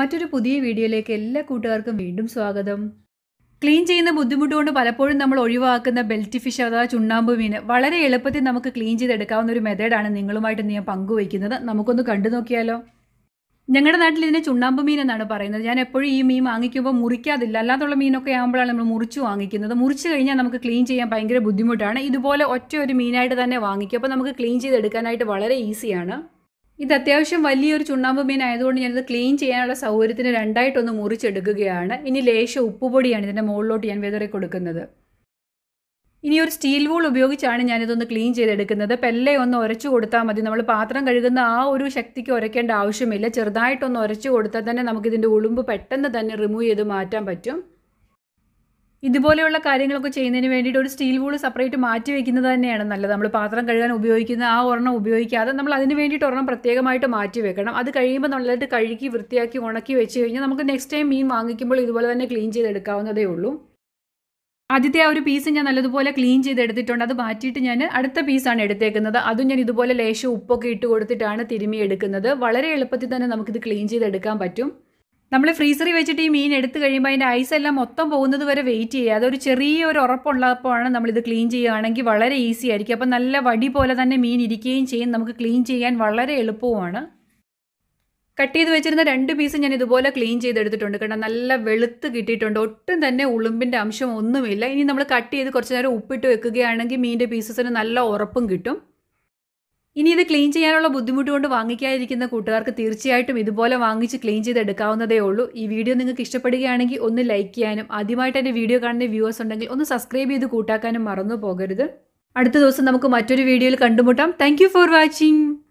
മറ്റൊരു പുതിയ വീഡിയോയിലേക്ക് എല്ലാ കൂട്ടുകാർക്കും വീണ്ടും സ്വാഗതം ക്ലീൻ ചെയ്യുന്ന ബുദ്ധിമുട്ട് കൊണ്ട് പലപ്പോഴും നമ്മൾ ഒഴിവാക്കുന്ന ബെൽറ്റ് ഫിഷ് അഥവാ ചുണ്ണാമ്പ് മീൻ വളരെ എളുപ്പത്തിൽ നമുക്ക് ക്ലീൻ ചെയ്തെടുക്കാവുന്ന ഒരു മെത്തേഡാണ് നിങ്ങളുമായിട്ട് ഞാൻ പങ്കുവയ്ക്കുന്നത് നമുക്കൊന്ന് കണ്ടു നോക്കിയാലോ ഞങ്ങളുടെ നാട്ടിൽ ഇതിനെ ചുണ്ണാമ്പ് മീൻ എന്നാണ് പറയുന്നത് ഞാൻ എപ്പോഴും ഈ മീൻ വാങ്ങിക്കുമ്പോൾ മുറിക്കാതില്ല അല്ലാത്തുള്ള മീനൊക്കെ ആകുമ്പോഴാണ് നമ്മൾ മുറിച്ച് വാങ്ങിക്കുന്നത് മുറിച്ച് കഴിഞ്ഞാൽ നമുക്ക് ക്ലീൻ ചെയ്യാൻ ഭയങ്കര ബുദ്ധിമുട്ടാണ് ഇതുപോലെ ഒറ്റ ഒരു മീനായിട്ട് തന്നെ വാങ്ങിക്കും അപ്പോൾ നമുക്ക് ക്ലീൻ ചെയ്തെടുക്കാനായിട്ട് വളരെ ഈസിയാണ് ഇത് അത്യാവശ്യം വലിയൊരു ചുണ്ണാമ്പ് മീൻ ആയതുകൊണ്ട് ഞാനിത് ക്ലീൻ ചെയ്യാനുള്ള സൗകര്യത്തിന് രണ്ടായിട്ടൊന്ന് മുറിച്ചെടുക്കുകയാണ് ഇനി ലേശം ഉപ്പുപൊടിയാണ് ഇതിൻ്റെ മുകളിലോട്ട് ഞാൻ വിതറി കൊടുക്കുന്നത് ഇനി ഒരു സ്റ്റീൽ വൂൾ ഉപയോഗിച്ചാണ് ഞാനിതൊന്ന് ക്ലീൻ ചെയ്തെടുക്കുന്നത് പെല്ലെ ഒന്ന് ഉരച്ചു കൊടുത്താൽ മതി നമ്മൾ പാത്രം കഴുകുന്ന ആ ഒരു ശക്തിക്ക് ഉരയ്ക്കേണ്ട ആവശ്യമില്ല ചെറുതായിട്ടൊന്ന് ഉരച്ചു കൊടുത്താൽ തന്നെ നമുക്കിതിൻ്റെ ഉളുമ്പ് പെട്ടെന്ന് തന്നെ റിമൂവ് ചെയ്ത് മാറ്റാൻ പറ്റും ഇതുപോലെയുള്ള കാര്യങ്ങളൊക്കെ ചെയ്യുന്നതിന് വേണ്ടിയിട്ട് ഒരു സ്റ്റീൽ വൂൾ സെപ്പറേറ്റ് മാറ്റി വെക്കുന്നത് തന്നെയാണ് നല്ലത് നമ്മൾ പാത്രം കഴുകാൻ ഉപയോഗിക്കുന്ന ആ ഒരെണ്ണം ഉപയോഗിക്കാതെ നമ്മൾ അതിന് വേണ്ടിയിട്ട് ഒരെണ്ണം പ്രത്യേകമായിട്ട് മാറ്റി വെക്കണം അത് കഴിയുമ്പോൾ നല്ലതായിട്ട് കഴുകി വൃത്തിയാക്കി ഉണക്കി വെച്ച് കഴിഞ്ഞാൽ നമുക്ക് നെക്സ്റ്റ് ടൈം മീൻ വാങ്ങിക്കുമ്പോൾ ഇതുപോലെ തന്നെ ക്ലീൻ ചെയ്തെടുക്കാവുന്നതേ ഉള്ളൂ ആദ്യത്തെ ആ ഒരു പീസ് ഞാൻ നല്ലതുപോലെ ക്ലീൻ ചെയ്തെടുത്തിട്ടുണ്ട് അത് മാറ്റിയിട്ട് ഞാൻ അടുത്ത പീസാണ് എടുത്തേക്കുന്നത് അതും ഞാൻ ഇതുപോലെ ലേശം ഉപ്പൊക്കെ ഇട്ട് കൊടുത്തിട്ടാണ് തിരുമ്മി എടുക്കുന്നത് വളരെ എളുപ്പത്തിൽ തന്നെ നമുക്കിത് ക്ലീൻ ചെയ്തെടുക്കാൻ പറ്റും നമ്മൾ ഫ്രീസറിൽ വെച്ചിട്ട് ഈ മീൻ എടുത്തു കഴിയുമ്പോൾ അതിൻ്റെ ഐസ് എല്ലാം മൊത്തം പോകുന്നത് വരെ വെയിറ്റ് ചെയ്യുക അതൊരു ചെറിയ ഒരു ഉറപ്പുള്ളപ്പോഴാണ് നമ്മളിത് ക്ലീൻ ചെയ്യുകയാണെങ്കിൽ വളരെ ഈസി ആയിരിക്കും അപ്പോൾ നല്ല വടി പോലെ തന്നെ മീൻ ഇരിക്കുകയും ചെയ്യും നമുക്ക് ക്ലീൻ ചെയ്യാൻ വളരെ എളുപ്പവുമാണ് കട്ട് ചെയ്ത് വെച്ചിരുന്ന രണ്ട് പീസ് ഞാൻ ഇതുപോലെ ക്ലീൻ ചെയ്തെടുത്തിട്ടുണ്ട് കേട്ടോ നല്ല വെളുത്ത് കിട്ടിയിട്ടുണ്ട് ഒട്ടും തന്നെ ഉളുമ്പിൻ്റെ അംശം ഒന്നുമില്ല ഇനി നമ്മൾ കട്ട് ചെയ്ത് കുറച്ച് നേരം ഉപ്പിട്ട് വെക്കുകയാണെങ്കിൽ മീനിൻ്റെ പീസസിന് നല്ല ഉറപ്പും കിട്ടും ഇനി ഇത് ക്ലീൻ ചെയ്യാനുള്ള ബുദ്ധിമുട്ട് കൊണ്ട് വാങ്ങിക്കാതിരിക്കുന്ന കൂട്ടുകാർക്ക് തീർച്ചയായിട്ടും ഇതുപോലെ വാങ്ങിച്ച് ക്ലീൻ ചെയ്തെടുക്കാവുന്നതേ ഉള്ളൂ ഈ വീഡിയോ നിങ്ങൾക്ക് ഇഷ്ടപ്പെടുകയാണെങ്കിൽ ഒന്ന് ലൈക്ക് ചെയ്യാനും ആദ്യമായിട്ട് എൻ്റെ വീഡിയോ കാണുന്ന വ്യൂവേഴ്സ് ഉണ്ടെങ്കിൽ ഒന്ന് സബ്സ്ക്രൈബ് ചെയ്ത് കൂട്ടാക്കാനും മറന്നു പോകരുത് അടുത്ത ദിവസം നമുക്ക് മറ്റൊരു വീഡിയോയിൽ കണ്ടുമുട്ടാം താങ്ക് ഫോർ വാച്ചിങ്